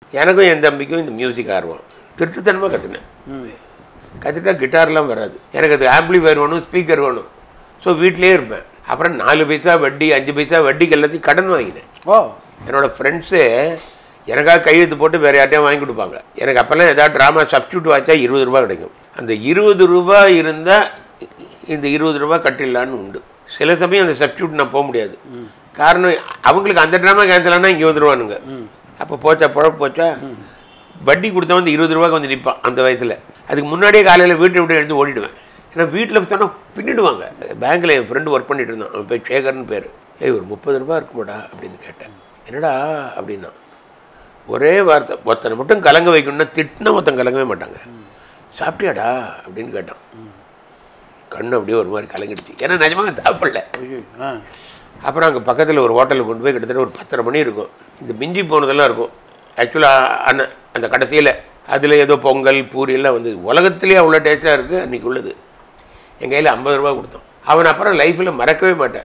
எனக்கும் என் தம்பிக்கும் இந்த மியூசிக் ஆர்வம் திருட்டுத்தனமாக கற்றுனேன் கற்றுட்டா கிட்டார்லாம் வராது எனக்கு அது ஆம்பிளிஃபயர் வேணும் ஸ்பீக்கர் வேணும் ஸோ வீட்டிலேயே இருப்பேன் அப்புறம் நாலு பைசா வட்டி அஞ்சு பைசா வட்டிக்கு எல்லாத்தையும் கடன் வாங்கினேன் ஓ என்னோட ஃப்ரெண்ட்ஸு எனக்காக கையெழுத்து போட்டு வேறு யார்ட்டையும் வாங்கி கொடுப்பாங்க எனக்கு அப்போல்லாம் ஏதாவது ட்ராமா சப்ஸ்டியூட் வாச்சா இருபது ரூபா கிடைக்கும் அந்த இருபது ரூபா இருந்தால் இந்த இருபது ரூபா கட்டிடலான்னு உண்டு சில சமயம் அந்த சப்ஸ்டியூட் நான் போக முடியாது காரணம் அவங்களுக்கு அந்த ட்ராமா கேன்சல் ஆனால் இங்கே வந்துடுவானுங்க அப்போ போச்சா புழப்பு போச்சா வட்டி கொடுத்தவன் இந்த இருபது ரூபாய்க்கு வந்து நிற்பான் அந்த வயசில் அதுக்கு முன்னாடியே காலையில் வீட்டை விட்டு எடுத்து ஓடிடுவேன் ஏன்னா வீட்டில் சொன்னால் பின்னிடுவாங்க பேங்க்கில் என் ஃப்ரெண்டு ஒர்க் பண்ணிட்டு இருந்தான் அவன் பேர் சேகர்னு பேர் ஏய் ஒரு முப்பது ரூபா இருக்குமாடா அப்படின்னு கேட்டேன் என்னடா அப்படின்னா ஒரே வார்த்தை ஒருத்தனை மட்டும் கலங்க வைக்கணும்னா திட்டினா ஒருத்தன் கலங்கவே மாட்டாங்க சாப்பிட்டியாடா அப்படின்னு கேட்டான் கண்ணு அப்படியே ஒரு மாதிரி கலங்கிடுச்சு ஏன்னா நிஜமாக சாப்பிடல ஐயோ ஆ அப்புறம் அங்கே பக்கத்தில் ஒரு ஹோட்டலுக்கு கொண்டு போய் கிட்டத்தட்ட ஒரு பத்தரை மணி இருக்கும் இந்த மிஞ்சி போனதெல்லாம் இருக்கும் ஆக்சுவலாக அந்த அந்த கடைசியில் அதில் ஏதோ பொங்கல் பூரி எல்லாம் வந்து உலகத்திலேயே அவ்வளோ டேஸ்ட்டாக இருக்குது அன்றைக்கி உள்ளது என் கையில் ஐம்பது ரூபா கொடுத்தோம் அவன் அப்புறம் லைஃப்பில் மறக்கவே மாட்டேன்